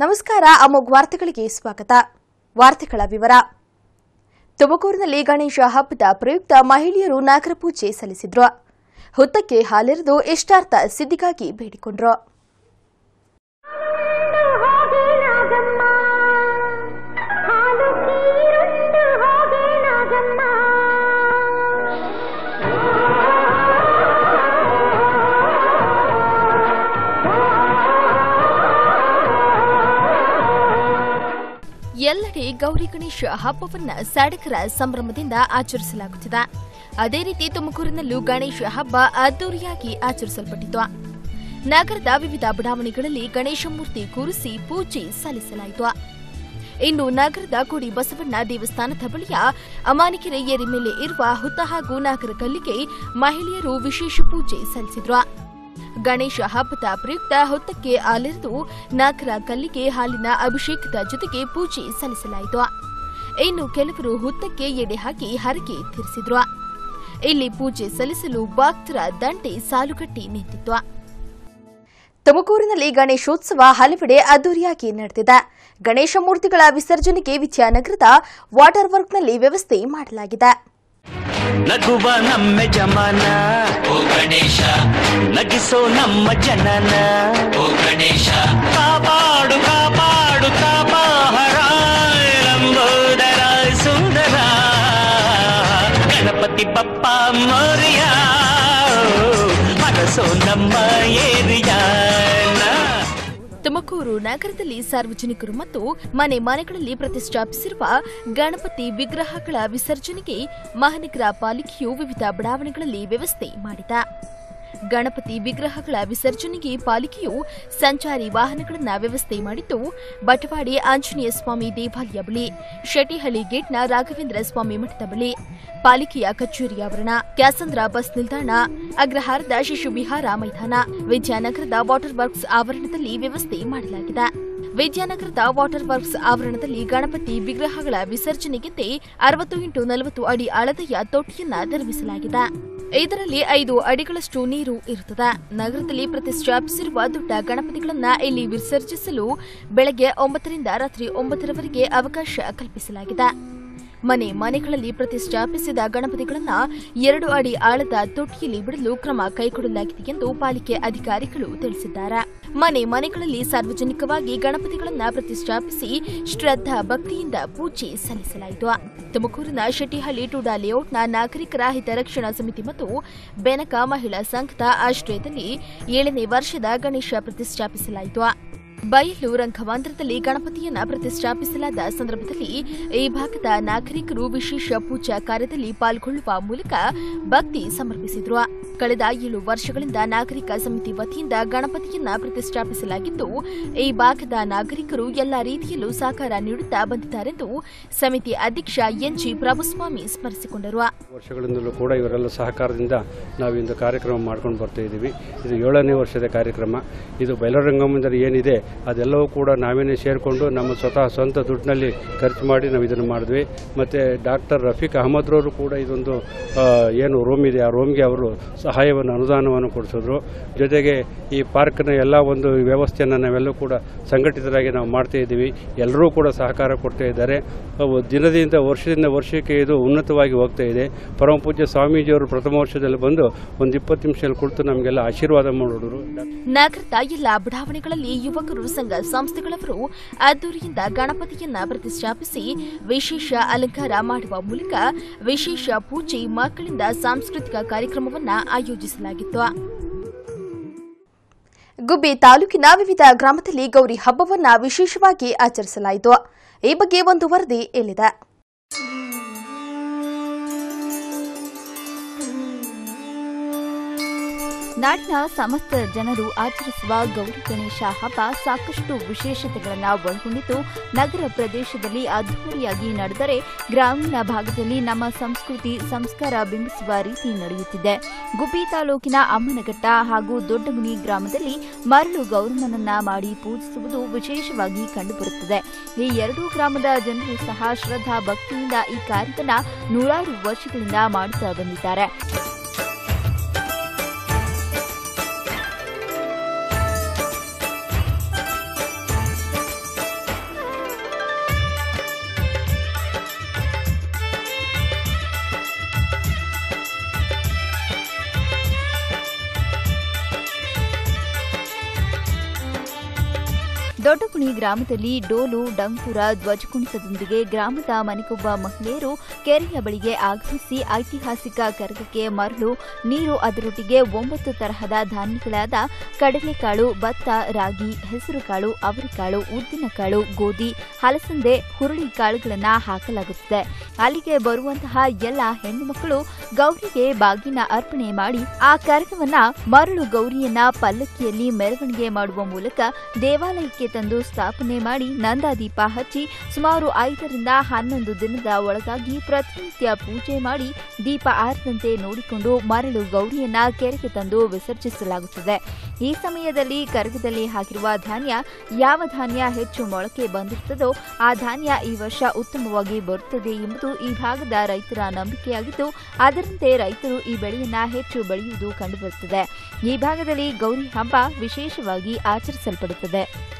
ನಮಸ್ಕಾರ ಅಮೋಘ್ ವಾರ್ತೆಗಳಿಗೆ ಸ್ವಾಗತ ವಾರ್ತೆಗಳ ವಿವರ ತುಮಕೂರಿನಲ್ಲಿ ಗಣೇಶ ಹಬ್ಬದ ಪ್ರಯುಕ್ತ ಮಹಿಳೆಯರು ನಾಗರ ಪೂಜೆ ಸಲ್ಲಿಸಿದ್ರು ಹುತ್ತಕ್ಕೆ ಹಾಲೆರೆದು ಇಷ್ಟಾರ್ಥ ಸಿದ್ಧಿಗಾಗಿ ಬೇಡಿಕೊಂಡ್ರು ಹೋಗೆ ನಾಗಮ್ಮ ಹಾಲು ಕೀರುಂಡು ಹೋಗೆ ನಾಗಮ್ಮ ಎಲ್ಲೆಡೆ ಗೌರಿ ಗಣೇಶ ಹಬ್ಬವನ್ನ ಸಡಗರ ಸಂಭ್ರಮದಿಂದ ಆಚರಿಸಲಾಗುತ್ತಿದೆ ಅದೇ ರೀತಿ ತುಮಕೂರಿನಲ್ಲೂ ಗಣೇಶ ಹಬ್ಬ ಅದ್ದೂರಿಯಾಗಿ ಆಚರಿಸಲ್ಪಟ್ಟಿತು ನಗರದ ವಿವಿಧ ಬಡಾವಣೆಗಳಲ್ಲಿ ಗಣೇಶ ಮೂರ್ತಿ ಕೂರಿಸಿ ಪೂಜೆ ಸಲ್ಲಿಸಲಾಯಿತು ಇನ್ನು ನಗರದ ಗುಡಿ ಬಸವಣ್ಣ ದೇವಸ್ಥಾನದ ಬಳಿಯ ಅಮಾನಿಕೆರೆ ಏರಿ ಮೇಲೆ ಇರುವ ಹುತ್ತ ಹಾಗೂ ನಾಗರ ಕಲ್ಲಿಗೆ ಮಹಿಳೆಯರು ವಿಶೇಷ ಪೂಜೆ ಸಲ್ಲಿಸಿದ್ರು ಗಣೇಶ ಹಬ್ಬದ ಪ್ರಯುಕ್ತ ಹೊತ್ತಕ್ಕೆ ಆಲೆರೆದು ನಾಗರ ಕಲ್ಲಿಗೆ ಹಾಲಿನ ಅಭಿಷೇಕದ ಜೊತೆಗೆ ಪೂಜೆ ಸಲ್ಲಿಸಲಾಯಿತು ಇನ್ನು ಕೆಲವರು ಹುತ್ತಕ್ಕೆ ಎಡೆ ಹಾಕಿ ಹರಕೆ ತೀರಿಸಿದ್ರು ಇಲ್ಲಿ ಪೂಜೆ ಸಲ್ಲಿಸಲು ಭಕ್ತರ ದಂಡೆ ಸಾಲುಗಟ್ಟಿ ನಿಂತಿತ್ತು ತುಮಕೂರಿನಲ್ಲಿ ಗಣೇಶೋತ್ಸವ ಹಲವೆಡೆ ಅದ್ದೂರಿಯಾಗಿ ನಡೆದಿದೆ ಗಣೇಶ ಮೂರ್ತಿಗಳ ವಿಸರ್ಜನೆಗೆ ವಿದ್ಯಾನಗರದ ವಾಟರ್ ವರ್ಕ್ನಲ್ಲಿ ವ್ಯವಸ್ಥೆ ಮಾಡಲಾಗಿದೆ ನಗುವ ನಮ್ಮ ಜಮಾನ ಓ ಗಣೇಶ ನಗಿಸೋ ನಮ್ಮ ಜನನ ಓ ಗಣೇಶ ಕಾಪಾಡು ಕಾಪಾಡು ಕಾಪಾಹರ ಲಂಬೋದರ ಸುಂದರ ಗಣಪತಿ ಬಪ್ಪ ಮೋರಿಯ ಮನಸೋ ನಮ್ಮ ಏರಿಯಾನ ತುಮಕೂರು ನಗರದಲ್ಲಿ ಸಾರ್ವಜನಿಕರು ಮತ್ತು ಮನೆ ಮನೆಗಳಲ್ಲಿ ಪ್ರತಿಷ್ಠಾಪಿಸಿರುವ ಗಣಪತಿ ವಿಗ್ರಹಗಳ ವಿಸರ್ಜನೆಗೆ ಮಹಾನಗರ ಪಾಲಿಕೆಯು ವಿವಿಧ ಬಡಾವಣೆಗಳಲ್ಲಿ ವ್ಯವಸ್ಥೆ ಮಾಡಿದೆ ಗಣಪತಿ ವಿಗ್ರಹಗಳ ವಿಸರ್ಜನೆಗೆ ಪಾಲಿಕೆಯು ಸಂಚಾರಿ ವಾಹನಗಳನ್ನು ವ್ಯವಸ್ಥೆ ಮಾಡಿದ್ದು ಬಟವಾಡಿ ಆಂಜನೇಯ ಸ್ವಾಮಿ ದೇವಾಲಯ ಬಳಿ ಶೆಟ್ಟಿಹಳ್ಳಿ ಗೇಟ್ನ ರಾಘವೇಂದ್ರ ಸ್ವಾಮಿ ಮಠದ ಬಳಿ ಪಾಲಿಕೆಯ ಕಚೇರಿ ಆವರಣ ಕ್ಯಾಸಂದ್ರ ಬಸ್ ನಿಲ್ದಾಣ ಅಗ್ರಹಾರದ ಶಿಶು ವಿಹಾರ ಮೈದಾನ ವಿದ್ಯಾನಗರದ ವಾಟರ್ ವರ್ಕ್ಸ್ ಆವರಣದಲ್ಲಿ ವ್ಯವಸ್ಥೆ ಮಾಡಲಾಗಿದೆ ವಿದ್ಯಾನಗರದ ವಾಟರ್ ವರ್ಕ್ಸ್ ಆವರಣದಲ್ಲಿ ಗಣಪತಿ ವಿಗ್ರಹಗಳ ವಿಸರ್ಜನೆಗೆಂದೇ ಅರವತ್ತು ಇಂಟು ನಲವತ್ತು ಅಡಿ ಆಳತೆಯ ತೊಟ್ಟಿಯನ್ನ ನಿರ್ಮಿಸಲಾಗಿದೆ ಇದರಲ್ಲಿ ಐದು ಅಡಿಗಳಷ್ಟು ನೀರು ಇರುತ್ತದೆ ನಗರದಲ್ಲಿ ಪ್ರತಿಷ್ಠಾಪಿಸಿರುವ ದೊಡ್ಡ ಗಣಪತಿಗಳನ್ನ ಇಲ್ಲಿ ವಿಸರ್ಜಿಸಲು ಬೆಳಗ್ಗೆ ಒಂಬತ್ತರಿಂದ ರಾತ್ರಿ ಒಂಬತ್ತರವರೆಗೆ ಅವಕಾಶ ಕಲ್ಪಿಸಲಾಗಿದೆ ಮನೆ ಮನೆಗಳಲ್ಲಿ ಪ್ರತಿಷ್ಠಾಪಿಸಿದ ಗಣಪತಿಗಳನ್ನ ಎರಡು ಅಡಿ ಆಳದ ತೊಟ್ಟಿಯಲ್ಲಿ ಬಿಡಲು ಕ್ರಮ ಕೈಗೊಳ್ಳಲಾಗಿದೆ ಎಂದು ಪಾಲಿಕೆ ಅಧಿಕಾರಿಗಳು ತಿಳಿಸಿದ್ದಾರೆ ಮನೆ ಮನೆಗಳಲ್ಲಿ ಸಾರ್ವಜನಿಕವಾಗಿ ಗಣಪತಿಗಳನ್ನ ಪ್ರತಿಷ್ಠಾಪಿಸಿ ಶ್ರದ್ಧಾ ಭಕ್ತಿಯಿಂದ ಪೂಜೆ ಸಲ್ಲಿಸಲಾಯಿತು ತುಮಕೂರಿನ ಶೆಟ್ಟಿಹಳ್ಳಿ ಟೂಡಾ ಲೇಔಟ್ನ ನಾಗರಿಕರ ಹಿತರಕ್ಷಣಾ ಸಮಿತಿ ಮತ್ತು ಬೆನಕ ಮಹಿಳಾ ಸಂಘದ ಆಶ್ರಯದಲ್ಲಿ ಏಳನೇ ವರ್ಷದ ಗಣೇಶ ಪ್ರತಿಷ್ಠಾಪಿಸಲಾಯಿತು ಬಯಲು ರಂಗಮಂದಿರದಲ್ಲಿ ಗಣಪತಿಯನ್ನ ಪ್ರತಿಷ್ಠಾಪಿಸಲಾದ ಸಂದರ್ಭದಲ್ಲಿ ಈ ಭಾಗದ ನಾಗರಿಕರು ವಿಶೇಷ ಪೂಜಾ ಕಾರ್ಯದಲ್ಲಿ ಪಾಲ್ಗೊಳ್ಳುವ ಮೂಲಕ ಭಕ್ತಿ ಸಮರ್ಪಿಸಿದ್ರು ಕಳೆದ ಏಳು ವರ್ಷಗಳಿಂದ ನಾಗರಿಕ ಸಮಿತಿ ವತಿಯಿಂದ ಗಣಪತಿಯನ್ನ ಪ್ರತಿಷ್ಠಾಪಿಸಲಾಗಿದ್ದು ಈ ಭಾಗದ ನಾಗರಿಕರು ಎಲ್ಲಾ ರೀತಿಯಲ್ಲೂ ಸಹಕಾರ ನೀಡುತ್ತಾ ಬಂದಿದ್ದಾರೆಂದು ಸಮಿತಿ ಅಧ್ಯಕ್ಷ ಎನ್ಜಿ ಪ್ರಭುಸ್ವಾಮಿ ಸ್ಮರಿಸಿಕೊಂಡರು ವರ್ಷಗಳಿಂದಲೂ ಕೂಡ ಇವರೆಲ್ಲ ಸಹಕಾರದಿಂದ ನಾವು ಇಂದು ಕಾರ್ಯಕ್ರಮ ಮಾಡ್ಕೊಂಡು ಬರ್ತಾ ಇದ್ದೀವಿ ಇದು ಏಳನೇ ವರ್ಷದ ಕಾರ್ಯಕ್ರಮ ಇದು ಬಯಲರಂಗಮಂದಿರ ಏನಿದೆ ಅದೆಲ್ಲವೂ ಕೂಡ ನಾವೇನೇ ಸೇರಿಕೊಂಡು ನಮ್ಮ ಸ್ವತಃ ಸ್ವಂತ ದುಡ್ಡಿನಲ್ಲಿ ಖರ್ಚು ಮಾಡಿ ನಾವು ಇದನ್ನು ಮಾಡಿದ್ವಿ ಮತ್ತು ಡಾಕ್ಟರ್ ರಫೀಕ್ ಅಹಮದ್ರವರು ಕೂಡ ಇದೊಂದು ಆ, ಏನು ರೂಮ್ ಇದೆ ಆ ರೂಮ್ಗೆ ಅವರು ಸಹಾಯವನ್ನು ಅನುದಾನವನ್ನು ಕೊಡಿಸಿದ್ರು ಜೊತೆಗೆ ಈ ಪಾರ್ಕ್ನ ಎಲ್ಲ ಒಂದು ವ್ಯವಸ್ಥೆಯನ್ನು ನಾವೆಲ್ಲರೂ ಕೂಡ ಸಂಘಟಿತರಾಗಿ ನಾವು ಮಾಡ್ತಾ ಇದ್ದೀವಿ ಎಲ್ಲರೂ ಕೂಡ ಸಹಕಾರ ಕೊಡ್ತಾ ಇದ್ದಾರೆ ಅವು ದಿನದಿಂದ ವರ್ಷದಿಂದ ವರ್ಷಕ್ಕೆ ಇದು ಉನ್ನತವಾಗಿ ಹೋಗ್ತಾ ಇದೆ ಪರಮ ಪೂಜ್ಯ ಸ್ವಾಮೀಜಿಯವರು ಪ್ರಥಮ ವರ್ಷದಲ್ಲಿ ಬಂದು ಒಂದು ಇಪ್ಪತ್ತು ನಿಮಿಷದಲ್ಲಿ ಕುಳಿತು ನಮಗೆಲ್ಲ ಆಶೀರ್ವಾದ ಮಾಡಿದ್ರು ನಗರದ ಎಲ್ಲಾ ಬಡಾವಣೆಗಳಲ್ಲಿ ಯುವಕರು ಸಂಘ ಸಂಸ್ಥೆಗಳವರು ಅದ್ದೂರಿಯಿಂದ ಗಣಪತಿಯನ್ನ ಪ್ರತಿಷ್ಠಾಪಿಸಿ ವಿಶೇಷ ಅಲಂಕಾರ ಮಾಡುವ ಮೂಲಕ ವಿಶೇಷ ಪೂಜೆ ಮಕ್ಕಳಿಂದ ಸಾಂಸ್ಕೃತಿಕ ಕಾರ್ಯಕ್ರಮವನ್ನ ಆಯೋಜಿಸಲಾಗಿತ್ತು ಗುಬ್ಬಿ ತಾಲೂಕಿನ ವಿವಿಧ ಗ್ರಾಮದಲ್ಲಿ ಗೌರಿ ಹಬ್ಬವನ್ನ ವಿಶೇಷವಾಗಿ ಆಚರಿಸಲಾಯಿತು ಈ ಬಗ್ಗೆ ಒಂದು ವರದಿ ಇಲ್ಲಿದೆ ನಾಡಿನ ಸಮಸ್ತ ಜನರು ಆಚರಿಸುವ ಗೌರಿ ಗಣೇಶ ಹಬ್ಬ ಸಾಕಷ್ಟು ವಿಶೇಷತೆಗಳನ್ನು ಒಳಗೊಂಡಿದ್ದು ನಗರ ಪ್ರದೇಶದಲ್ಲಿ ಅದ್ದೂರಿಯಾಗಿ ನಡೆದರೆ ಗ್ರಾಮೀಣ ಭಾಗದಲ್ಲಿ ನಮ್ಮ ಸಂಸ್ಕೃತಿ ಸಂಸ್ಕಾರ ಬಿಂಬಿಸುವ ರೀತಿ ನಡೆಯುತ್ತಿದೆ ಗುಬ್ಬಿ ತಾಲೂಕಿನ ಅಮ್ಮನಘಟ್ಟ ಹಾಗೂ ದೊಡ್ಡಮುನಿ ಗ್ರಾಮದಲ್ಲಿ ಮರಳು ಗೌರಮ್ಮನನ್ನ ಮಾಡಿ ಪೂಜಿಸುವುದು ವಿಶೇಷವಾಗಿ ಕಂಡುಬರುತ್ತದೆ ಈ ಎರಡೂ ಗ್ರಾಮದ ಜನರು ಸಹ ಶ್ರದ್ಧಾ ಭಕ್ತಿಯಿಂದ ಈ ಕಾರ್ಯವನ್ನ ನೂರಾರು ವರ್ಷಗಳಿಂದ ಮಾಡುತ್ತಾ ಬಂದಿದ್ದಾರೆ ದೊಡ್ಡಗುಣಿ ಗ್ರಾಮದಲ್ಲಿ ಡೋಲು ಡಂಕುರ ಧ್ವಜಕುಣಿತದೊಂದಿಗೆ ಗ್ರಾಮದ ಮನೆಗೊಬ್ಬ ಮಹಿಳೆಯರು ಕೆರೆಯ ಬಳಿಗೆ ಆಗಮಿಸಿ ಐತಿಹಾಸಿಕ ಕರಗಕ್ಕೆ ಮರಳು ನೀರು ಅದರೊಟ್ಟಿಗೆ ಒಂಬತ್ತು ತರಹದ ಧಾನ್ಯಗಳಾದ ಕಡಲೆಕಾಳು ಭತ್ತ ರಾಗಿ ಹೆಸರುಕಾಳು ಅವರೆಕಾಳು ಉದ್ದಿನಕಾಳು ಗೋಧಿ ಹಲಸಂದೆ ಹುರುಳಿ ಕಾಳುಗಳನ್ನ ಹಾಕಲಾಗುತ್ತದೆ ಅಲ್ಲಿಗೆ ಬರುವಂತಹ ಎಲ್ಲ ಹೆಣ್ಣು ಮಕ್ಕಳು ಗೌರಿಗೆ ಬಾಗಿನ ಅರ್ಪಣೆ ಮಾಡಿ ಆ ಕರಗವನ್ನ ಮರಳು ಗೌರಿಯನ್ನ ಪಲ್ಲಕ್ಕಿಯಲ್ಲಿ ಮೆರವಣಿಗೆ ಮಾಡುವ ಮೂಲಕ ದೇವಾಲಯಕ್ಕೆ ತಂದು ಸ್ಥಾಪನೆ ಮಾಡಿ ನಂದಾದೀಪ ಹಚ್ಚಿ ಸುಮಾರು ಐದರಿಂದ ಹನ್ನೊಂದು ದಿನದ ಒಳಗಾಗಿ ಪ್ರತಿನಿತ್ಯ ಪೂಜೆ ಮಾಡಿ ದೀಪ ಆರದಂತೆ ನೋಡಿಕೊಂಡು ಮರಳು ಗೌರಿಯನ್ನ ಕೆರೆಗೆ ತಂದು ವಿಸರ್ಜಿಸಲಾಗುತ್ತದೆ ಈ ಸಮಯದಲ್ಲಿ ಕರಗದಲ್ಲಿ ಹಾಕಿರುವ ಧಾನ್ಯ ಯಾವ ಧಾನ್ಯ ಹೆಚ್ಚು ಮೊಳಕೆ ಬಂದಿರುತ್ತದೋ ಆ ಧಾನ್ಯ ಈ ವರ್ಷ ಉತ್ತಮವಾಗಿ ಬರುತ್ತದೆ ಎಂಬುದು ಈ ಭಾಗದ ರೈತರ ನಂಬಿಕೆಯಾಗಿದ್ದು ಅದರಂತೆ ರೈತರು ಈ ಬೆಳೆಯನ್ನ ಹೆಚ್ಚು ಬೆಳೆಯುವುದು ಕಂಡುಬರುತ್ತದೆ ಈ ಭಾಗದಲ್ಲಿ ಗೌರಿ ಹಬ್ಬ ವಿಶೇಷವಾಗಿ ಆಚರಿಸಲ್ಪಡುತ್ತದೆ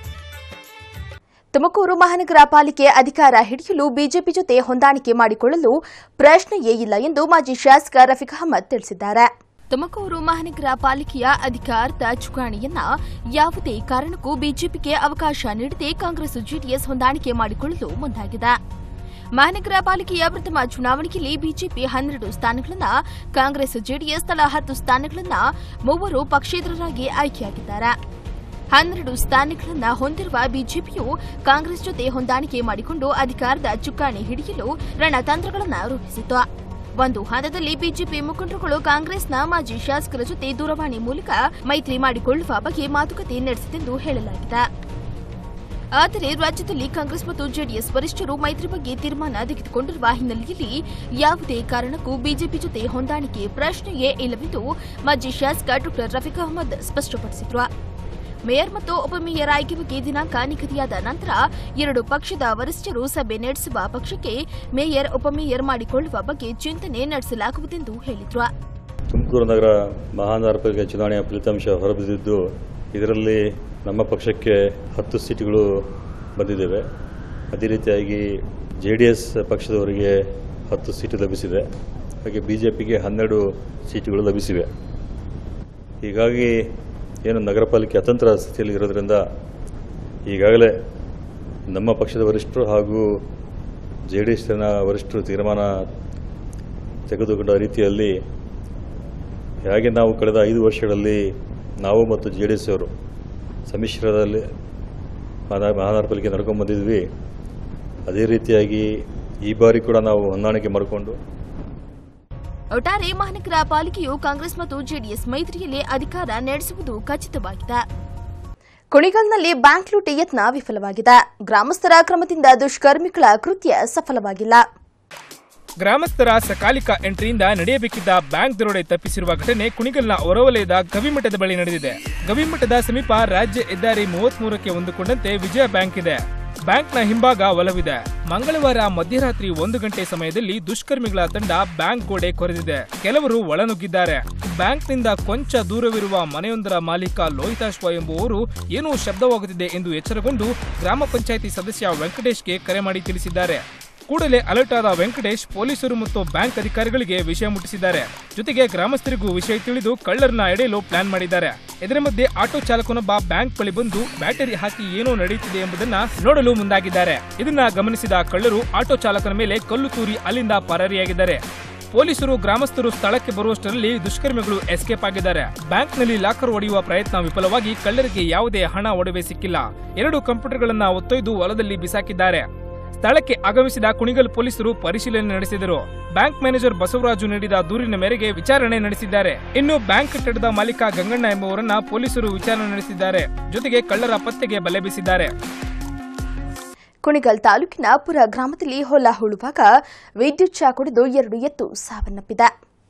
ತುಮಕೂರು ಮಹಾನಗರ ಪಾಲಿಕೆ ಅಧಿಕಾರ ಹಿಡಿಯಲು ಬಿಜೆಪಿ ಜೊತೆ ಹೊಂದಾಣಿಕೆ ಮಾಡಿಕೊಳ್ಳಲು ಪ್ರಶ್ನೆಯೇ ಇಲ್ಲ ಎಂದು ಮಾಜಿ ಶಾಸಕ ರಫೀಕ್ ಅಹಮದ್ ತಿಳಿಸಿದ್ದಾರೆ ತುಮಕೂರು ಮಹಾನಗರ ಪಾಲಿಕೆಯ ಅಧಿಕಾರದ ಚುಕಾಣಿಯನ್ನ ಯಾವುದೇ ಕಾರಣಕ್ಕೂ ಬಿಜೆಪಿಗೆ ಅವಕಾಶ ನೀಡದೆ ಕಾಂಗ್ರೆಸ್ ಜೆಡಿಎಸ್ ಹೊಂದಾಣಿಕೆ ಮಾಡಿಕೊಳ್ಳಲು ಮುಂದಾಗಿದೆ ಮಹಾನಗರ ಪಾಲಿಕೆಯ ಪ್ರಥಮ ಚುನಾವಣೆಯಲ್ಲಿ ಬಿಜೆಪಿ ಹನ್ನೆರಡು ಸ್ಥಾನಗಳನ್ನ ಕಾಂಗ್ರೆಸ್ ಜೆಡಿಎಸ್ ತಲಾ ಹತ್ತು ಸ್ಥಾನಗಳನ್ನ ಮೂವರು ಪಕ್ಷೇತರರಾಗಿ ಆಯ್ಕೆಯಾಗಿದ್ದಾರೆ ಹನ್ನೆರಡು ಸ್ಥಾನಗಳನ್ನ ಹೊಂದಿರುವ ಬಿಜೆಪಿಯು ಕಾಂಗ್ರೆಸ್ ಜೊತೆ ಹೊಂದಾಣಿಕೆ ಮಾಡಿಕೊಂಡು ಅಧಿಕಾರದ ಚುಕ್ಕಾಣಿ ಹಿಡಿಯಲು ರಣತಂತ್ರಗಳನ್ನು ರೂಪಿಸಿತು ಒಂದು ಹಂತದಲ್ಲಿ ಬಿಜೆಪಿ ಮುಖಂಡರುಗಳು ಕಾಂಗ್ರೆಸ್ನ ಮಾಜಿ ಶಾಸಕರ ಜೊತೆ ದೂರವಾಣಿ ಮೂಲಕ ಮೈತ್ರಿ ಮಾಡಿಕೊಳ್ಳುವ ಬಗ್ಗೆ ಮಾತುಕತೆ ನಡೆಸಿತೆಂದು ಹೇಳಲಾಗಿದೆ ಆದರೆ ರಾಜ್ಯದಲ್ಲಿ ಕಾಂಗ್ರೆಸ್ ಮತ್ತು ಜೆಡಿಎಸ್ ವರಿಷ್ಠರು ಮೈತ್ರಿ ಬಗ್ಗೆ ತೀರ್ಮಾನ ತೆಗೆದುಕೊಂಡಿರುವ ಹಿನ್ನೆಲೆಯಲ್ಲಿ ಯಾವುದೇ ಕಾರಣಕ್ಕೂ ಬಿಜೆಪಿ ಜೊತೆ ಹೊಂದಾಣಿಕೆ ಪ್ರಶ್ನೆಯೇ ಇಲ್ಲವೆಂದು ಮಾಜಿ ಶಾಸಕ ಡಾ ರಫೀಕ್ ಅಹಮದ್ ಸ್ಪಷ್ಟಪಡಿಸಿದ್ರು ಮೇಯರ್ ಮತ್ತು ಉಪಮೇಯರ್ ಆಯ್ಕೆ ಬಗ್ಗೆ ದಿನಾಂಕ ನಿಗದಿಯಾದ ನಂತರ ಎರಡು ಪಕ್ಷದ ವರಿಷ್ಠರು ಸಭೆ ನಡೆಸುವ ಪಕ್ಷಕ್ಕೆ ಮೇಯರ್ ಉಪಮೇಯರ್ ಮಾಡಿಕೊಳ್ಳುವ ಬಗ್ಗೆ ಚಿಂತನೆ ನಡೆಸಲಾಗುವುದೆಂದು ಹೇಳಿದ್ರು ತುಮಕೂರು ನಗರ ಮಹಾನಗರ ಪಾಲಿಕೆ ಚುನಾವಣೆಯ ಫಲಿತಾಂಶ ಹೊರಬಿದ್ದಿದ್ದು ಇದರಲ್ಲಿ ನಮ್ಮ ಪಕ್ಷಕ್ಕೆ ಹತ್ತು ಸೀಟುಗಳು ಬಂದಿದ್ದೇವೆ ಅದೇ ರೀತಿಯಾಗಿ ಜೆ ಡಿ ಎಸ್ ಪಕ್ಷದವರಿಗೆ ಹತ್ತು ಸೀಟು ಲಭಿಸಿದೆ ಹಾಗೆ ಬಿ ಜೆ ಪಿಗೆ ಹನ್ನೆರಡು ಸೀಟುಗಳು ಲಭಿಸಿವೆ ಹೀಗಾಗಿ ಏನು ನಗರ ಪಾಲಿಕೆ ಅತಂತ್ರ ಸ್ಥಿತಿಯಲ್ಲಿ ಇರೋದ್ರಿಂದ ಈಗಾಗಲೇ ನಮ್ಮ ಪಕ್ಷದ ವರಿಷ್ಠರು ಹಾಗೂ ಜೆ ಡಿ ಎಸ್ನ ವರಿಷ್ಠರು ತೀರ್ಮಾನ ತೆಗೆದುಕೊಂಡ ರೀತಿಯಲ್ಲಿ ಹೇಗೆ ನಾವು ಕಳೆದ ಐದು ವರ್ಷಗಳಲ್ಲಿ ನಾವು ಮತ್ತು ಜೆ ಡಿ ಎಸ್ ಅವರು ಸಮ್ಮಿಶ್ರದಲ್ಲಿ ಮಹಾ ಮಹಾನಗರ ಪಾಲಿಕೆ ನಡ್ಕೊಂಡು ಬಂದಿದ್ವಿ ಅದೇ ರೀತಿಯಾಗಿ ಈ ಬಾರಿ ಕೂಡ ನಾವು ಹೊಂದಾಣಿಕೆ ಮಾಡಿಕೊಂಡು ಒಟ್ಟಾರೆ ಮಹಾನಗರ ಪಾಲಿಕೆಯು ಕಾಂಗ್ರೆಸ್ ಮತ್ತು ಜೆಡಿಎಸ್ ಮೈತ್ರಿಯಲ್ಲಿ ಅಧಿಕಾರ ನಡೆಸುವುದು ಖಚಿತವಾಗಿದೆ ಕುಣಿಗಲ್ನಲ್ಲಿ ಬ್ಯಾಂಕ್ ಲೂಟಿ ಯತ್ನ ವಿಫಲವಾಗಿದೆ ಗ್ರಾಮಸ್ಥರ ಕ್ರಮದಿಂದ ದುಷ್ಕರ್ಮಿಗಳ ಕೃತ್ಯ ಸಫಲವಾಗಿಲ್ಲ ಗ್ರಾಮಸ್ಥರ ಸಕಾಲಿಕ ಎಂಟ್ರಿಯಿಂದ ನಡೆಯಬೇಕಿದ್ದ ಬ್ಯಾಂಕ್ ದರೋಡೆ ತಪ್ಪಿಸಿರುವ ಘಟನೆ ಕುಣಿಗಲ್ನ ಹೊರವಲಯದ ಗವಿಮಠದ ಬಳಿ ನಡೆದಿದೆ ಗವಿಮಠದ ಸಮೀಪ ರಾಜ್ಯ ಹೆದ್ದಾರಿ ಮೂವತ್ಮೂರಕ್ಕೆ ಹೊಂದಿಕೊಂಡಂತೆ ವಿಜಯ ಬ್ಯಾಂಕ್ ಇದೆ ಬ್ಯಾಂಕ್ನ ಹಿಂಭಾಗ ಒಲವಿದೆ ಮಂಗಳವಾರ ಮಧ್ಯರಾತ್ರಿ ಒಂದು ಗಂಟೆ ಸಮಯದಲ್ಲಿ ದುಷ್ಕರ್ಮಿಗಳ ತಂಡ ಬ್ಯಾಂಕ್ ಗೋಡೆ ಕೊರೆದಿದೆ ಕೆಲವರು ಒಳನುಗ್ಗಿದ್ದಾರೆ ಬ್ಯಾಂಕ್ನಿಂದ ಕೊಂಚ ದೂರವಿರುವ ಮನೆಯೊಂದರ ಮಾಲೀಕ ಲೋಹಿತಾಶ್ವ ಎಂಬುವವರು ಏನೋ ಶಬ್ದವಾಗುತ್ತಿದೆ ಎಂದು ಎಚ್ಚರಗೊಂಡು ಗ್ರಾಮ ಪಂಚಾಯಿತಿ ಸದಸ್ಯ ವೆಂಕಟೇಶ್ಗೆ ಕರೆ ಮಾಡಿ ತಿಳಿಸಿದ್ದಾರೆ ಕೂಡಲೇ ಅಲರ್ಟ್ ಆದ ವೆಂಕಟೇಶ್ ಪೊಲೀಸರು ಮತ್ತು ಬ್ಯಾಂಕ್ ಅಧಿಕಾರಿಗಳಿಗೆ ವಿಷಯ ಮುಟ್ಟಿಸಿದ್ದಾರೆ ಜೊತೆಗೆ ಗ್ರಾಮಸ್ಥರಿಗೂ ವಿಷಯ ತಿಳಿದು ಕಳ್ಳರನ್ನ ಎಡೆಯಲು ಪ್ಲಾನ್ ಮಾಡಿದ್ದಾರೆ ಇದರ ಮಧ್ಯೆ ಆಟೋ ಚಾಲಕನೊಬ್ಬ ಬ್ಯಾಂಕ್ ಬಳಿ ಬಂದು ಬ್ಯಾಟರಿ ಹಾಕಿ ಏನೋ ನಡೆಯುತ್ತಿದೆ ಎಂಬುದನ್ನ ನೋಡಲು ಮುಂದಾಗಿದ್ದಾರೆ ಇದನ್ನ ಗಮನಿಸಿದ ಕಳ್ಳರು ಆಟೋ ಚಾಲಕನ ಮೇಲೆ ಕಲ್ಲು ತೂರಿ ಅಲ್ಲಿಂದ ಪರಾರಿಯಾಗಿದ್ದಾರೆ ಪೊಲೀಸರು ಗ್ರಾಮಸ್ಥರು ಸ್ಥಳಕ್ಕೆ ಬರುವಷ್ಟರಲ್ಲಿ ದುಷ್ಕರ್ಮಿಗಳು ಎಸ್ಕೇಪ್ ಆಗಿದ್ದಾರೆ ಬ್ಯಾಂಕ್ನಲ್ಲಿ ಲಾಕರ್ ಒಡೆಯುವ ಪ್ರಯತ್ನ ವಿಫಲವಾಗಿ ಕಳ್ಳರಿಗೆ ಯಾವುದೇ ಹಣ ಒಡವೆ ಸಿಕ್ಕಿಲ್ಲ ಎರಡು ಕಂಪ್ಯೂಟರ್ಗಳನ್ನ ಒತ್ತೊಯ್ದು ಹೊಲದಲ್ಲಿ ಬಿಸಾಕಿದ್ದಾರೆ ಸ್ಥಳಕ್ಕೆ ಆಗಮಿಸಿದ ಕುಣಿಗಲ್ ಪೊಲೀಸರು ಪರಿಶೀಲನೆ ನಡೆಸಿದರು ಬ್ಯಾಂಕ್ ಮ್ಯಾನೇಜರ್ ಬಸವರಾಜು ನೀಡಿದ ದೂರಿನ ಮೇರೆಗೆ ವಿಚಾರಣೆ ನಡೆಸಿದ್ದಾರೆ ಇನ್ನು ಬ್ಯಾಂಕ್ ಕಟ್ಟಡದ ಮಾಲೀಕ ಗಂಗಣ್ಣ ಎಂಬುವರನ್ನ ಪೊಲೀಸರು ವಿಚಾರಣೆ ನಡೆಸಿದ್ದಾರೆ ಜೊತೆಗೆ ಕಳ್ಳರ ಪತ್ತೆಗೆ ಬಲೆ ಬೀಸಿದ್ದಾರೆ ಕುಣಿಗಲ್ ತಾಲೂಕಿನ ಪುರ ಗ್ರಾಮದಲ್ಲಿ ಹೊಲ ಹೂಳುವಾಗ ವಿದ್ಯುತ್ ಶಾ ಕುಡಿದು ಎರಡು ಎತ್ತು ಸಾವನ್ನಪ್ಪಿದೆ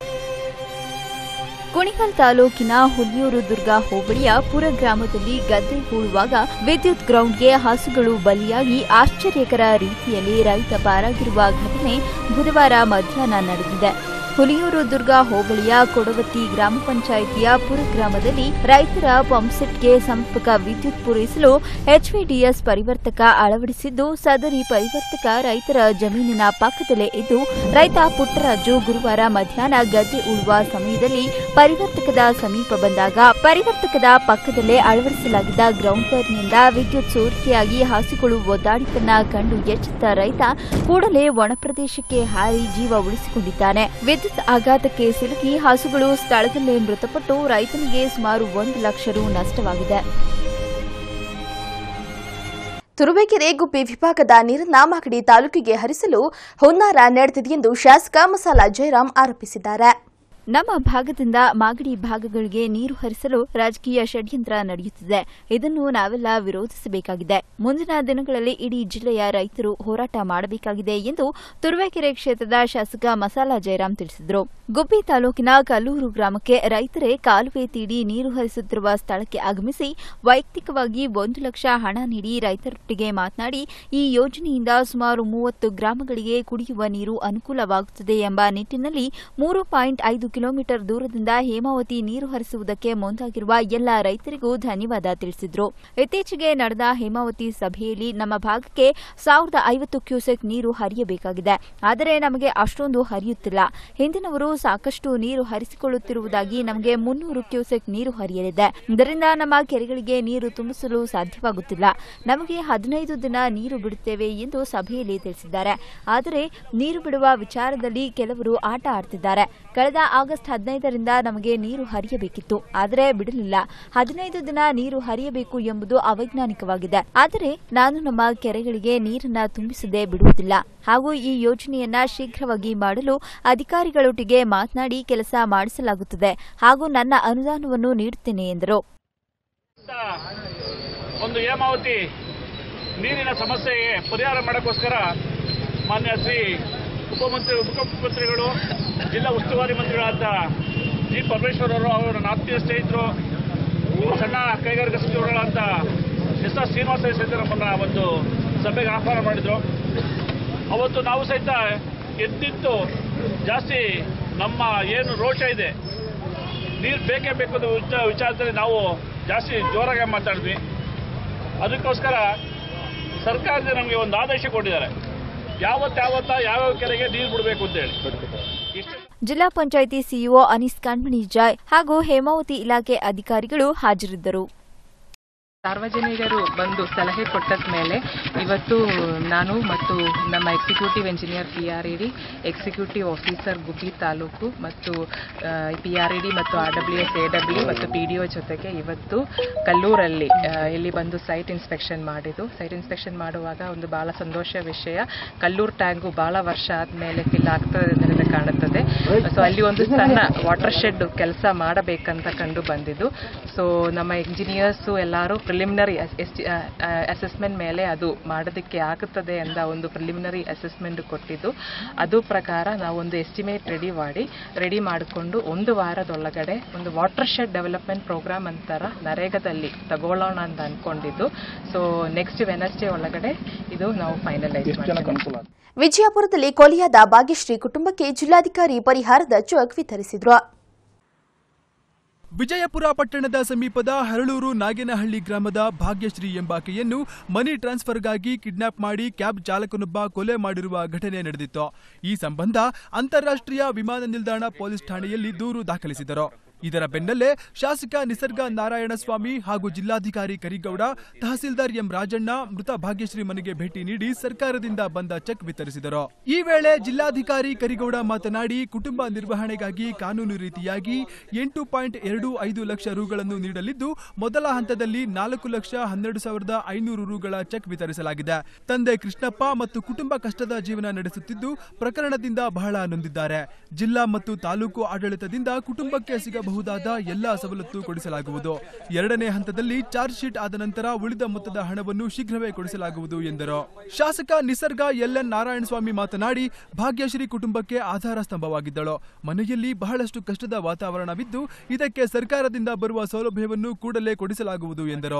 ಕುಣಿಗಲ್ ತಾಲೂಕಿನ ಹುಲಿಯೂರು ದುರ್ಗ ಹೋಬಳಿಯ ಪುರ ಗ್ರಾಮದಲ್ಲಿ ಗದ್ದೆ ಹೂಳುವಾಗ ವಿದ್ಯುತ್ ಗ್ರೌಂಡ್ಗೆ ಹಸುಗಳು ಬಲಿಯಾಗಿ ಆಶ್ಚರ್ಯಕರ ರೀತಿಯಲ್ಲಿ ರೈತ ಪಾರಾಗಿರುವ ಘಟನೆ ಬುಧವಾರ ಮಧ್ಯಾಹ್ನ ನಡೆದಿದೆ ಹುಲಿಯೂರು ದುರ್ಗ ಹೋಬಳಿಯ ಕೊಡವತ್ತಿ ಗ್ರಾಮ ಪಂಚಾಯಿತಿಯ ಪುರ ಗ್ರಾಮದಲ್ಲಿ ರೈತರ ಪಂಪ್ಸೆಟ್ಗೆ ಸಮರ್ಪಕ ವಿದ್ಯುತ್ ಪೂರೈಸಲು ಎಚ್ವಿಡಿಎಸ್ ಪರಿವರ್ತಕ ಅಳವಡಿಸಿದ್ದು ಸದರಿ ಪರಿವರ್ತಕ ರೈತರ ಜಮೀನಿನ ಪಕ್ಕದಲ್ಲೇ ಇದ್ದು ರೈತ ಪುಟ್ಟರಾಜು ಗುರುವಾರ ಮಧ್ಯಾಹ್ನ ಗದ್ದೆ ಉಳುವ ಸಮಯದಲ್ಲಿ ಪರಿವರ್ತಕದ ಸಮೀಪ ಬಂದಾಗ ಪರಿವರ್ತಕದ ಪಕ್ಕದಲ್ಲೇ ಅಳವಡಿಸಲಾಗಿದ್ದ ಗ್ರೌಂಡ್ವರ್ನಿಂದ ವಿದ್ಯುತ್ ಸೋರಿಕೆಯಾಗಿ ಹಸುಗಳು ಒದ್ದಾಡಿದ್ದನ್ನ ಕಂಡು ಎಚ್ಚೆತ್ತ ರೈತ ಕೂಡಲೇ ಒಣ ಪ್ರದೇಶಕ್ಕೆ ಹಾರಿ ಜೀವ ಉಳಿಸಿಕೊಂಡಿದ್ದಾನೆ ವಿದ್ಯುತ್ ಆಘಾತಕ್ಕೆ ಸಿಲುಕಿ ಹಸುಗಳು ಸ್ಥಳದಲ್ಲೇ ಮೃತಪಟ್ಟು ರೈತನಿಗೆ ಸುಮಾರು ಒಂದು ಲಕ್ಷ ರು ನಷ್ಟವಾಗಿದೆ ತುರುವೇಕೆರೆ ಗುಬ್ಬಿ ವಿಭಾಗದ ನೀರನ್ನ ಮಾಗಡಿ ತಾಲೂಕಿಗೆ ಹರಿಸಲು ಹುನ್ನಾರ ನಡೆದಿದೆ ಎಂದು ಶಾಸಕ ಮಸಾಲ ಜಯರಾಮ್ ಆರೋಪಿಸಿದ್ದಾರೆ ನಮ್ಮ ಭಾಗದಿಂದ ಮಾಗಡಿ ಭಾಗಗಳಿಗೆ ನೀರು ಹರಿಸಲು ರಾಜಕೀಯ ಷಡ್ಯಂತ್ರ ನಡೆಯುತ್ತಿದೆ ಇದನ್ನು ನಾವೆಲ್ಲ ವಿರೋಧಿಸಬೇಕಾಗಿದೆ ಮುಂದಿನ ದಿನಗಳಲ್ಲಿ ಇಡೀ ಜಿಲ್ಲೆಯ ರೈತರು ಹೋರಾಟ ಮಾಡಬೇಕಾಗಿದೆ ಎಂದು ತುರುವೇಕೆರೆ ಕ್ಷೇತ್ರದ ಶಾಸಕ ಮಸಾಲ ಜಯರಾಮ್ ತಿಳಿಸಿದರು ಗುಬ್ಬಿ ತಾಲೂಕಿನ ಕಲ್ಲೂರು ಗ್ರಾಮಕ್ಕೆ ರೈತರೇ ಕಾಲುವೆ ತೀಡಿ ನೀರು ಹರಿಸುತ್ತಿರುವ ಸ್ಥಳಕ್ಕೆ ಆಗಮಿಸಿ ವೈಯಕ್ತಿಕವಾಗಿ ಒಂದು ಲಕ್ಷ ಹಣ ನೀಡಿ ರೈತರೊಟ್ಟಿಗೆ ಮಾತನಾಡಿ ಈ ಯೋಜನೆಯಿಂದ ಸುಮಾರು ಮೂವತ್ತು ಗ್ರಾಮಗಳಿಗೆ ಕುಡಿಯುವ ನೀರು ಅನುಕೂಲವಾಗುತ್ತದೆ ಎಂಬ ನಿಟ್ಟಿನಲ್ಲಿ ಮೂರು ಪಾಯಿಂಟ್ ಐದು ಕಿಲೋಮೀಟರ್ ದೂರದಿಂದ ಹೇಮಾವತಿ ನೀರು ಹರಿಸುವುದಕ್ಕೆ ಮುಂದಾಗಿರುವ ಎಲ್ಲ ರೈತರಿಗೂ ಧನ್ಯವಾದ ತಿಳಿಸಿದ್ರು ಇತ್ತೀಚೆಗೆ ನಡೆದ ಹೇಮಾವತಿ ಸಭೆಯಲ್ಲಿ ನಮ್ಮ ಭಾಗಕ್ಕೆ ಸಾವಿರದ ಐವತ್ತು ಕ್ಯೂಸೆಕ್ ನೀರು ಹರಿಯಬೇಕಾಗಿದೆ ಆದರೆ ನಮಗೆ ಅಷ್ಟೊಂದು ಹರಿಯುತ್ತಿಲ್ಲ ಹಿಂದಿನವರು ಸಾಕಷ್ಟು ನೀರು ಹರಿಸಿಕೊಳ್ಳುತ್ತಿರುವುದಾಗಿ ನಮಗೆ ಮುನ್ನೂರು ಕ್ಯೂಸೆಕ್ ನೀರು ಹರಿಯಲಿದೆ ಇದರಿಂದ ನಮ್ಮ ಕೆರೆಗಳಿಗೆ ನೀರು ತುಂಬಿಸಲು ಸಾಧ್ಯವಾಗುತ್ತಿಲ್ಲ ನಮಗೆ ಹದಿನೈದು ದಿನ ನೀರು ಬಿಡುತ್ತೇವೆ ಎಂದು ಸಭೆಯಲ್ಲಿ ತಿಳಿಸಿದ್ದಾರೆ ಆದರೆ ನೀರು ಬಿಡುವ ವಿಚಾರದಲ್ಲಿ ಕೆಲವರು ಆಟ ಆಡ್ತಿದ್ದಾರೆ ಕಳೆದ ಆಗಸ್ಟ್ ಹದಿನೈದರಿಂದ ನಮಗೆ ನೀರು ಹರಿಯಬೇಕಿತ್ತು ಆದರೆ ಬಿಡಲಿಲ್ಲ ಹದಿನೈದು ದಿನ ನೀರು ಹರಿಯಬೇಕು ಎಂಬುದು ಅವೈಜ್ಞಾನಿಕವಾಗಿದೆ ಆದರೆ ನಾನು ನಮ್ಮ ಕೆರೆಗಳಿಗೆ ನೀರನ್ನ ತುಂಬಿಸದೆ ಬಿಡುವುದಿಲ್ಲ ಹಾಗೂ ಈ ಯೋಜನೆಯನ್ನ ಶೀಘ್ರವಾಗಿ ಮಾಡಲು ಅಧಿಕಾರಿಗಳೊಟ್ಟಿಗೆ ಮಾತನಾಡಿ ಕೆಲಸ ಮಾಡಿಸಲಾಗುತ್ತದೆ ಹಾಗೂ ನನ್ನ ಅನುದಾನವನ್ನು ನೀಡುತ್ತೇನೆ ಎಂದರು ಒಂದು ಹೇಮಾವತಿ ನೀರಿನ ಸಮಸ್ಯೆಗೆ ಪರಿಹಾರ ಮಾಡೋಕ್ಕೋಸ್ಕರ ಮಾನ್ಯ ಶ್ರೀ ಉಪಮಂತ್ರಿ ಮುಖ್ಯಮಂತ್ರಿಗಳು ಜಿಲ್ಲಾ ಉಸ್ತುವಾರಿ ಮಂತ್ರಿಗಳಾದ ಜಿ ಪರಮೇಶ್ವರ್ ಅವರು ಅವರ ಆತ್ಮೀಯ ಸ್ನೇಹಿತರು ಸಣ್ಣ ಕೈಗಾರಿಕಾ ಸಚಿವರುಗಳಾದ ಎಸ್ ಆರ್ ಶ್ರೀನಿವಾಸ ಸಹಿತ ನಮ್ಮನ್ನ ಒಂದು ಸಭೆಗೆ ಆಹ್ವಾನ ಮಾಡಿದರು ಅವತ್ತು ನಾವು ಸಹಿತ ಎದ್ದಿದ್ದು ಜಾಸ್ತಿ ನಮ್ಮ ಏನು ರೋಷ ಇದೆ ನೀರು ಬೇಕೇ ಬೇಕು ಅನ್ನೋ ವಿಚ- ವಿಚಾರದಲ್ಲಿ ನಾವು ಜಾಸ್ತಿ ಜೋರಾಗಿ ಮಾತಾಡಿದ್ವಿ ಅದಕ್ಕೋಸ್ಕರ ಸರ್ಕಾರದಿಂದ ನಮಗೆ ಒಂದು ಆದೇಶ ಕೊಟ್ಟಿದ್ದಾರೆ ಯಾವತ್ತು ಯಾವತ್ತ ಯಾವ್ಯಾವ ಕೆರೆಗೆ ನೀರು ಬಿಡಬೇಕು ಅಂತೇಳಿ ಇಷ್ಟು ಜಿಲ್ಲಾ ಪಂಚಾಯಿತಿ ಸಿಇಒ ಅನೀಸ್ ಕಣ್ಮಣಿ ಜಾಯ್ ಹಾಗೂ ಹೇಮಾವತಿ ಇಲಾಖೆ ಅಧಿಕಾರಿಗಳು ಹಾಜರಿದ್ದರು ಸಾರ್ವಜನಿಕರು ಬಂದು ಸಲಹೆ ಕೊಟ್ಟದ ಮೇಲೆ ಇವತ್ತು ನಾನು ಮತ್ತು ನಮ್ಮ executive engineer P R E D executive officer Gubbi taluk ಮತ್ತು ಪಿ ಆರ್ ಇ ಡಿ ಮತ್ತು R W S A W ಮತ್ತು ಪಿ ಡಿ ಒ ಜೊತೆಗೆ ಇವತ್ತು ಕಲ್ಲೂರಲ್ಲಿ ಆ, ಇಲ್ಲಿ ಬಂದು ಸೈಟ್ ಇನ್ಸ್ಪೆಕ್ಷನ್ ಮಾಡಿದ್ದು ಸೈಟ್ ಇನ್ಸ್ಪೆಕ್ಷನ್ ಮಾಡುವಾಗ ಒಂದು ಭಾಳ ಸಂತೋಷ ವಿಷಯ ಕಲ್ಲೂರು ಟ್ಯಾಂಕು ಭಾಳ ವರ್ಷ ಆದಮೇಲೆ ಫಿಲ್ ಆಗ್ತದೆ ಅಂತ ಕಾಣುತ್ತದೆ ಸೊ ಅಲ್ಲಿ ಒಂದು ಸಣ್ಣ ವಾಟರ್ ಶೆಡ್ ಕೆಲಸ ಮಾಡಬೇಕಂತ ಕಂಡು ಬಂದಿದ್ದು ಸೊ ನಮ್ಮ ಇಂಜಿನಿಯರ್ಸು ಎಲ್ಲರೂ ಪ್ರಿಲಿಮಿನರಿ ಅಸೆಸ್ಮೆಂಟ್ ಮೇಲೆ ಅದು ಮಾಡೋದಕ್ಕೆ ಆಗುತ್ತದೆ ಅಂತ ಒಂದು ಪ್ರಿಲಿಮಿನರಿ ಅಸೆಸ್ಮೆಂಟ್ ಕೊಟ್ಟಿದ್ದು ಅದು ಪ್ರಕಾರ ನಾವು ಒಂದು ಎಸ್ಟಿಮೇಟ್ ರೆಡಿ ಮಾಡಿ ರೆಡಿ ಮಾಡಿಕೊಂಡು ಒಂದು ವಾರದೊಳಗಡೆ ಒಂದು ವಾಟರ್ ಶೆಡ್ ಡೆವಲಪ್ಮೆಂಟ್ ಪ್ರೋಗ್ರಾಮ್ ಅಂತಾರ ನರೇಗಾದಲ್ಲಿ ತಗೊಳ್ಳೋಣ ಅಂತ ಅನ್ಕೊಂಡಿದ್ದು ಸೊ ನೆಕ್ಸ್ಟ್ ವೆನಸ್ಡೇ ಒಳಗಡೆ ಇದು ನಾವು ಫೈನಲೈಸ್ ಮಾಡ್ತೀವಿ ವಿಜಯಪುರದಲ್ಲಿ ಕೊಲೆಯಾದ ಭಾಗ್ಯಶ್ರೀ ಕುಟುಂಬಕ್ಕೆ ಜಿಲ್ಲಾಧಿಕಾರಿ ಪರಿಹಾರದ ಚೆಕ್ ವಿತರಿಸಿದ್ರು ವಿಜಯಪುರ ಪಟ್ಟಣದ ಸಮೀಪದ ಹರಳೂರು ನಾಗೇನಹಳ್ಳಿ ಗ್ರಾಮದ ಭಾಗ್ಯಶ್ರೀ ಎಂಬಾಕೆಯನ್ನು ಮನಿ ಟ್ರಾನ್ಸ್ಫರ್ಗಾಗಿ ಕಿಡ್ನಾಪ್ ಮಾಡಿ ಕ್ಯಾಬ್ ಚಾಲಕನೊಬ್ಬ ಕೊಲೆ ಮಾಡಿರುವ ಘಟನೆ ನಡೆದಿತ್ತು ಈ ಸಂಬಂಧ ಅಂತಾರಾಷ್ಟ್ರೀಯ ವಿಮಾನ ನಿಲ್ದಾಣ ಪೊಲೀಸ್ ಠಾಣೆಯಲ್ಲಿ ದೂರು ದಾಖಲಿಸಿದರು ಇದರ ಬೆನ್ನಲ್ಲೇ ಶಾಸಕ ನಿಸರ್ಗ ನಾರಾಯಣಸ್ವಾಮಿ ಹಾಗೂ ಜಿಲ್ಲಾಧಿಕಾರಿ ಕರಿಗೌಡ ತಹಸೀಲ್ದಾರ್ ಎಂ ರಾಜಣ್ಣ ಮೃತ ಭಾಗ್ಯಶ್ರೀ ಮನೆಗೆ ಭೇಟಿ ನೀಡಿ ಸರ್ಕಾರದಿಂದ ಬಂದ ಚೆಕ್ ವಿತರಿಸಿದರು ಈ ವೇಳೆ ಜಿಲ್ಲಾಧಿಕಾರಿ ಕರಿಗೌಡ ಮಾತನಾಡಿ ಕುಟುಂಬ ನಿರ್ವಹಣೆಗಾಗಿ ಕಾನೂನು ರೀತಿಯಾಗಿ ಎಂಟು ಪಾಯಿಂಟ್ ಎರಡು ಐದು ಲಕ್ಷ ರುಗಳನ್ನು ನೀಡಲಿದ್ದು ಮೊದಲ ಹಂತದಲ್ಲಿ ನಾಲ್ಕು ಲಕ್ಷ ಹನ್ನೆರಡು ಸಾವಿರದ ಐನೂರು ರುಗಳ ಚೆಕ್ ವಿತರಿಸಲಾಗಿದೆ ತಂದೆ ಕೃಷ್ಣಪ್ಪ ಮತ್ತು ಕುಟುಂಬ ಕಷ್ಟದ ಜೀವನ ನಡೆಸುತ್ತಿದ್ದು ಪ್ರಕರಣದಿಂದ ಬಹಳ ನೊಂದಿದ್ದಾರೆ ಜಿಲ್ಲಾ ಮತ್ತು ತಾಲೂಕು ಆಡಳಿತದಿಂದ ಕುಟುಂಬಕ್ಕೆ ಸಿಗಬಹುದಾದ ಎಲ್ಲಾ ಸವಲತ್ತು ಕೊಡಿಸಲಾಗುವುದು ಎರಡನೇ ಹಂತದಲ್ಲಿ ಚಾರ್ಜ್ ಶೀಟ್ ಆದ ನಂತರ ಉಳಿದ ಮೊತ್ತದ ಹಣವನ್ನು ಶೀಘ್ರವೇ ಕೊಡಿಸಲಾಗುವುದು ಎಂದರು ಶಾಸಕ ನಿಸರ್ಗ ಎಲ್ಎನ್ ನಾರಾಯಣಸ್ವಾಮಿ ಮಾತನಾಡಿ ಭಾಗ್ಯಶ್ರೀ ಕುಟುಂಬಕ್ಕೆ ಆಧಾರ ಸ್ತಂಭವಾಗಿದ್ದಳು ಮನೆಯಲ್ಲಿ ಬಹಳಷ್ಟು ಕಷ್ಟದ ವಾತಾವರಣವಿದ್ದು ಇದಕ್ಕೆ ಸರ್ಕಾರದಿಂದ ಬರುವ ಸೌಲಭ್ಯವನ್ನು ಕೂಡಲೇ ಕೊಡಿಸಲಾಗುವುದು ಎಂದರು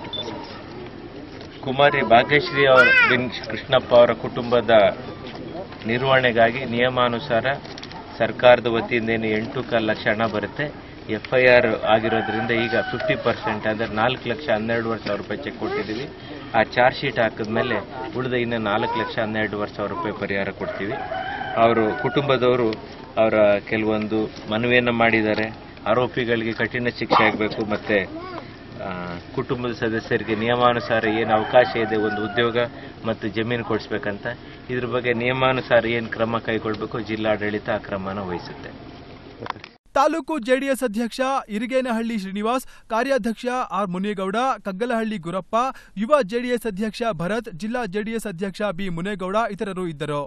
ಕುಮಾರಿ ಭಾಗ್ಯಶ್ರೀ ಅವರ ಬಿನ್ ಕೃಷ್ಣಪ್ಪ ಅವರ ಕುಟುಂಬದ ನಿರ್ವಹಣೆಗಾಗಿ ನಿಯಮಾನುಸಾರ ಸರ್ಕಾರದ ವತಿಯಿಂದ ಏನು ಎಂಟು ಕಾಲು ಲಕ್ಷ ಹಣ ಬರುತ್ತೆ ಎಫ್ ಐ ಆರ್ ಆಗಿರೋದ್ರಿಂದ ಈಗ ಫಿಫ್ಟಿ ಪರ್ಸೆಂಟ್ ಅಂದರೆ ನಾಲ್ಕು ಲಕ್ಷ ಹನ್ನೆರಡುವರೆ ಸಾವಿರ ರೂಪಾಯಿ ಚೆಕ್ ಕೊಟ್ಟಿದ್ದೀವಿ ಆ ಚಾರ್ಜ್ ಶೀಟ್ ಹಾಕಿದ್ಮೇಲೆ ಉಳಿದ ಇನ್ನು ನಾಲ್ಕು ಲಕ್ಷ ಹನ್ನೆರಡುವರೆ ಸಾವಿರ ರೂಪಾಯಿ ಪರಿಹಾರ ಕೊಡ್ತೀವಿ ಅವರು ಕುಟುಂಬದವರು ಅವರ ಕೆಲವೊಂದು ಮನವಿಯನ್ನು ಮಾಡಿದ್ದಾರೆ ಆರೋಪಿಗಳಿಗೆ ಕಠಿಣ ಶಿಕ್ಷೆ ಆಗಬೇಕು ಮತ್ತು ಕುಟುಂಬದ ಸದಸ್ಯರಿಗೆ ನಿಯಮಾನುಸಾರ ಏನು ಅವಕಾಶ ಇದೆ ಒಂದು ಉದ್ಯೋಗ ಮತ್ತು ಜಮೀನು ಕೊಡಿಸ್ಬೇಕಂತ ಇದ್ರ ಬಗ್ಗೆ ನಿಯಮಾನುಸಾರ ಏನು ಕ್ರಮ ಕೈಗೊಳ್ಳಬೇಕು ಜಿಲ್ಲಾಡಳಿತ ಆ ಕ್ರಮನ ವಹಿಸುತ್ತೆ ತಾಲೂಕು ಜೆಡಿಎಸ್ ಅಧ್ಯಕ್ಷ ಇರಿಗೇನಹಳ್ಳಿ ಶ್ರೀನಿವಾಸ್ ಕಾರ್ಯಾಧ್ಯಕ್ಷ ಆರ್ ಮುನೇಗೌಡ ಕಗ್ಗಲಹಳ್ಳಿ ಗುರಪ್ಪ ಯುವ ಜೆಡಿಎಸ್ ಅಧ್ಯಕ್ಷ ಭರತ್ ಜಿಲ್ಲಾ ಜೆಡಿಎಸ್ ಅಧ್ಯಕ್ಷ ಬಿ ಮುನೇಗೌಡ ಇತರರು ಇದ್ದರು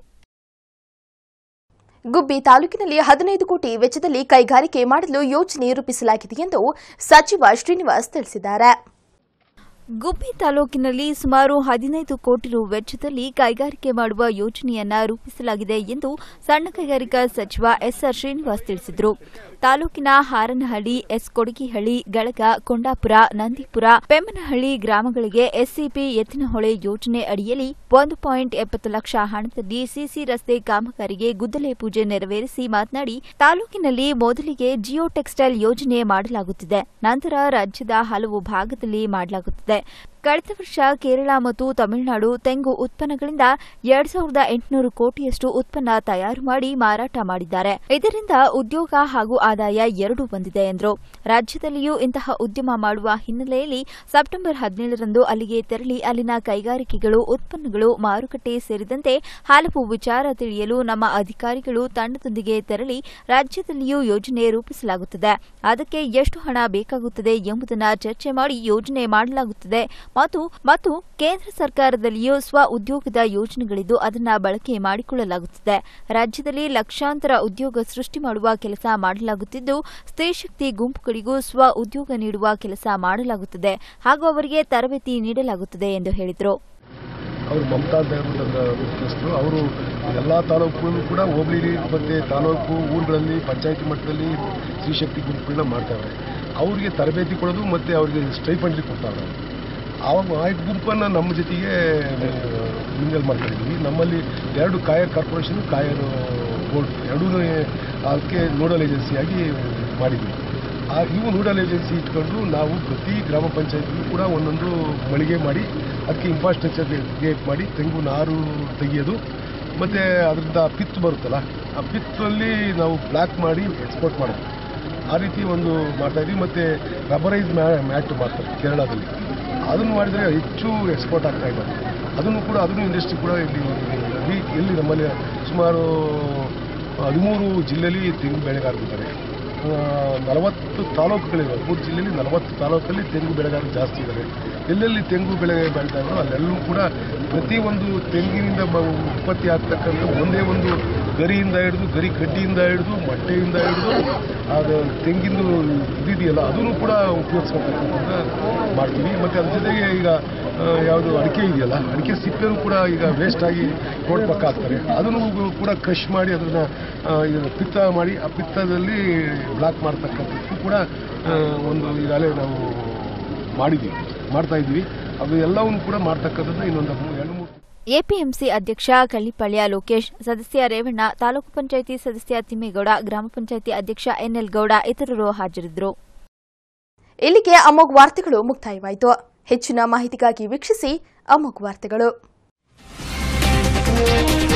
ಗುಬ್ಬಿ ತಾಲೂಕಿನಲ್ಲಿ ಹದಿನೈದು ಕೋಟಿ ವೆಚ್ಚದಲ್ಲಿ ಕೈಗಾರಿಕೆ ಮಾಡಲು ಯೋಜನೆ ರೂಪಿಸಲಾಗಿದೆ ಎಂದು ಸಚಿವ ಶ್ರೀನಿವಾಸ್ ತಿಳಿಸಿದ್ದಾರೆ ಗುಬ್ಬಿ ತಾಲೂಕಿನಲ್ಲಿ ಸುಮಾರು ಹದಿನೈದು ಕೋಟಿ ರು ವೆಚ್ಚದಲ್ಲಿ ಕೈಗಾರಿಕೆ ಮಾಡುವ ಯೋಜನೆಯನ್ನ ರೂಪಿಸಲಾಗಿದೆ ಎಂದು ಸಣ್ಣ ಕೈಗಾರಿಕಾ ಸಚಿವ ಎಸ್ಆರ್ ಶ್ರೀನಿವಾಸ್ ತಿಳಿಸಿದರು ತಾಲೂಕಿನ ಹಾರನಹಳ್ಳಿ ಎಸ್ ಕೊಡಗಿಹಳ್ಳಿ ಗಳಗ ಕೊಂಡಾಪುರ ನಂದಿಪುರ ಪೆಮ್ಮನಹಳ್ಳಿ ಗ್ರಾಮಗಳಿಗೆ ಎಸ್ಸಿಪಿ ಎತ್ತಿನಹೊಳೆ ಯೋಜನೆ ಅಡಿಯಲ್ಲಿ ಒಂದು ಪಾಯಿಂಟ್ ಎಪ್ಪತ್ತು ಲಕ್ಷ ಹಣದಲ್ಲಿ ಸಿಸಿ ರಸ್ತೆ ಕಾಮಗಾರಿಗೆ ಗುದ್ದಲಿ ಪೂಜೆ ನೆರವೇರಿಸಿ ಮಾತನಾಡಿ ತಾಲೂಕಿನಲ್ಲಿ ಮೊದಲಿಗೆ ಜಿಯೋ ಟೆಕ್ಸ್ಟೈಲ್ ಯೋಜನೆ ಮಾಡಲಾಗುತ್ತಿದೆ ನಂತರ ರಾಜ್ಯದ ಹಲವು ಭಾಗದಲ್ಲಿ ಮಾಡಲಾಗುತ್ತಿದೆ ಕಳೆದ ವರ್ಷ ಕೇರಳ ಮತ್ತು ತಮಿಳುನಾಡು ತೆಂಗು ಉತ್ಪನ್ನಗಳಿಂದ ಎರಡ್ ಸಾವಿರದ ಎಂಟುನೂರು ಕೋಟಿಯಷ್ಟು ಉತ್ಪನ್ನ ತಯಾರು ಮಾಡಿ ಮಾರಾಟ ಮಾಡಿದ್ದಾರೆ ಇದರಿಂದ ಉದ್ಯೋಗ ಹಾಗೂ ಆದಾಯ ಎರಡೂ ಬಂದಿದೆ ಎಂದರು ರಾಜ್ಯದಲ್ಲಿಯೂ ಇಂತಹ ಉದ್ಯಮ ಮಾಡುವ ಹಿನ್ನೆಲೆಯಲ್ಲಿ ಸೆಪ್ಟೆಂಬರ್ ಹದಿನೇಳರಂದು ಅಲ್ಲಿಗೆ ತೆರಳಿ ಅಲ್ಲಿನ ಕೈಗಾರಿಕೆಗಳು ಉತ್ಪನ್ನಗಳು ಮಾರುಕಟ್ಟೆ ಸೇರಿದಂತೆ ಹಲವು ವಿಚಾರ ತಿಳಿಯಲು ನಮ್ಮ ಅಧಿಕಾರಿಗಳು ತಂಡದೊಂದಿಗೆ ತೆರಳಿ ರಾಜ್ಯದಲ್ಲಿಯೂ ಯೋಜನೆ ರೂಪಿಸಲಾಗುತ್ತದೆ ಅದಕ್ಕೆ ಎಷ್ಟು ಹಣ ಬೇಕಾಗುತ್ತದೆ ಎಂಬುದನ್ನು ಚರ್ಚೆ ಮಾಡಿ ಯೋಜನೆ ಮಾಡಲಾಗುತ್ತದೆ ಮತ್ತು ಮತ್ತು ಕೇಂದ್ರ ಸರ್ಕಾರದಲ್ಲಿಯೂ ಸ್ವ ಉದ್ಯೋಗದ ಯೋಜನೆಗಳಿದ್ದು ಅದನ್ನ ಬಳಕೆ ಮಾಡಿಕೊಳ್ಳಲಾಗುತ್ತಿದೆ ರಾಜ್ಯದಲ್ಲಿ ಲಕ್ಷಾಂತರ ಉದ್ಯೋಗ ಸೃಷ್ಟಿ ಮಾಡುವ ಕೆಲಸ ಮಾಡಲಾಗುತ್ತಿದ್ದು ಸ್ತ್ರೀಶಕ್ತಿ ಗುಂಪುಗಳಿಗೂ ಸ್ವ ಉದ್ಯೋಗ ನೀಡುವ ಕೆಲಸ ಮಾಡಲಾಗುತ್ತದೆ ಹಾಗೂ ಅವರಿಗೆ ತರಬೇತಿ ನೀಡಲಾಗುತ್ತದೆ ಎಂದು ಹೇಳಿದರು ಅವರು ಮಮತಾ ಅಂತ ಹೇಳ್ಬಿಟ್ಟು ಮುಖ್ಯಸ್ಥರು ಅವರು ಎಲ್ಲ ತಾಲೂಕುಗಳನ್ನು ಕೂಡ ಹೋಬಳಿ ಮತ್ತು ತಾಲೂಕು ಊರುಗಳಲ್ಲಿ ಪಂಚಾಯತಿ ಮಟ್ಟದಲ್ಲಿ ಸ್ತ್ರೀಶಕ್ತಿ ಗುಂಪುಗಳನ್ನ ಮಾಡ್ತಾವ್ರೆ ಅವರಿಗೆ ತರಬೇತಿ ಕೊಡೋದು ಮತ್ತು ಅವರಿಗೆ ಸ್ಟೈಫಂಡ್ಲಿ ಕೊಡ್ತಾವ್ರೆ ಆವಾಗ ಆ ಗುಂಪನ್ನು ನಮ್ಮ ಜೊತೆಗೆ ಮಿಂಗಲ್ ಮಾಡ್ತಾ ಇದ್ದೀವಿ ನಮ್ಮಲ್ಲಿ ಎರಡು ಕಾಯರ್ ಕಾರ್ಪೊರೇಷನ್ ಕಾಯರ್ ಬೋರ್ಡ್ ಎರಡೂ ಅದಕ್ಕೆ ನೋಡಲ್ ಏಜೆನ್ಸಿಯಾಗಿ ಮಾಡಿದ್ವಿ ಆ ಇವು ನೋಡಲ್ ಏಜೆನ್ಸಿ ಇಟ್ಕೊಂಡು ನಾವು ಪ್ರತಿ ಗ್ರಾಮ ಪಂಚಾಯತ್ಗೂ ಕೂಡ ಒಂದೊಂದು ಮಳಿಗೆ ಮಾಡಿ ಅದಕ್ಕೆ ಇನ್ಫ್ರಾಸ್ಟ್ರಕ್ಚರ್ ಕ್ರಿಯೇಟ್ ಮಾಡಿ ತೆಂಗು ನಾರು ತೆಗೆಯೋದು ಮತ್ತು ಅದರಿಂದ ಪಿತ್ತು ಬರುತ್ತಲ್ಲ ಆ ಪಿತ್ತಲ್ಲಿ ನಾವು ಬ್ಲ್ಯಾಕ್ ಮಾಡಿ ಎಕ್ಸ್ಪೋರ್ಟ್ ಮಾಡೋದು ಆ ರೀತಿ ಒಂದು ಮಾಡ್ತಾಯಿದ್ವಿ ಮತ್ತು ರಬರೈಸ್ ಮ್ಯಾ ಮ್ಯಾಟ್ ಮಾಡ್ತಾರೆ ಕೇರಳದಲ್ಲಿ ಅದನ್ನು ಮಾಡಿದರೆ ಹೆಚ್ಚು ಎಕ್ಸ್ಪೋರ್ಟ್ ಆಗ್ತಾ ಇದೆ ಅದನ್ನು ಕೂಡ ಅದನ್ನು ಇಂಡಸ್ಟ್ರಿ ಕೂಡ ಇಲ್ಲಿ ಇಲ್ಲಿ ಇಲ್ಲಿ ನಮ್ಮಲ್ಲಿ ಸುಮಾರು ಹದಿಮೂರು ಜಿಲ್ಲೆಯಲ್ಲಿ ತೆಂಗು ಬೆಳೆಗಾರರಿದ್ದಾರೆ ನಲವತ್ತು ತಾಲೂಕುಗಳಿವೆ ಮೂರು ಜಿಲ್ಲೆಯಲ್ಲಿ ನಲವತ್ತು ತಾಲೂಕಲ್ಲಿ ತೆಂಗು ಬೆಳೆಗಾರರು ಜಾಸ್ತಿ ಇದ್ದಾರೆ ಎಲ್ಲೆಲ್ಲಿ ತೆಂಗು ಬೆಳೆ ಬೆಳೀತಾ ಇದ್ದಾರೋ ಅಲ್ಲೆಲ್ಲೂ ಕೂಡ ಪ್ರತಿಯೊಂದು ತೆಂಗಿನಿಂದ ಮ- ಉತ್ಪತ್ತಿ ಆಗ್ತಕ್ಕಂಥ ಒಂದೇ ಒಂದು ಗರಿಯಿಂದ ಹಿಡಿದು ಗರಿ ಕಡ್ಡಿಯಿಂದ ಹಿಡಿದು ಮೊಟ್ಟೆಯಿಂದ ಹಿಡಿದು ಅದು ತೆಂಗಿಂದು ಇದಿದೆಯಲ್ಲ ಅದನ್ನು ಕೂಡ ಉಪಯೋಗಿಸ್ಕೊಳ್ತಕ್ಕಂಥದ್ದು ಮಾಡ್ತೀವಿ ಮತ್ತು ಅದ್ರ ಜೊತೆಗೆ ಈಗ ಆ, ಯಾವುದು ಅಡಿಕೆ ಇದೆಯಲ್ಲ ಅಡಿಕೆ ಸಿಪ್ಪೆನೂ ಕೂಡ ಈಗ ವೇಸ್ಟ್ ಆಗಿ ರೋಡ್ ಪಕ್ಕ ಹಾಕ್ತಾರೆ ಅದನ್ನು ಕೂಡ ಕ್ರಷ್ ಮಾಡಿ ಅದನ್ನು ಪಿತ್ತ ಮಾಡಿ ಆ ಪಿತ್ತದಲ್ಲಿ ಬ್ಲಾಕ್ ಮಾಡ್ತಕ್ಕಂಥದ್ದು ಕೂಡ ಆ, ಒಂದು ಈಗಾಗಲೇ ನಾವು ಮಾಡಿದ್ದೀವಿ ಮಾಡ್ತಾ ಇದ್ದೀವಿ ಅದು ಎಲ್ಲವನ್ನು ಕೂಡ ಮಾಡ್ತಕ್ಕಂಥದ್ದು ಇನ್ನೊಂದು ಮೂ- ಎರಡು ಮೂರು ಎಪಿಎಂಸಿ ಅಧ್ಯಕ್ಷ ಕಳ್ಳಿಪಾಳ್ಯ ಲೋಕೇಶ್ ಸದಸ್ಯ ರೇವಣ್ಣ ತಾಲೂಕು ಪಂಚಾಯಿತಿ ಸದಸ್ಯ ತಿಮ್ಮೇಗೌಡ ಗ್ರಾಮ ಪಂಚಾಯಿತಿ ಅಧ್ಯಕ್ಷ ಎನ್ಎಲ್ ಗೌಡ ಇತರರು ಹಾಜರಿದ್ದರು ಇಲ್ಲಿಗೆ ಅಮೋಘ್ ವಾರ್ತೆಗಳು ಮುಕ್ತಾಯವಾಯಿತು ಹೆಚ್ಚಿನ ಮಾಹಿತಿಗಾಗಿ ವೀಕ್ಷಿಸಿ ಅಮೋಘ್ ವಾರ್ತೆಗಳು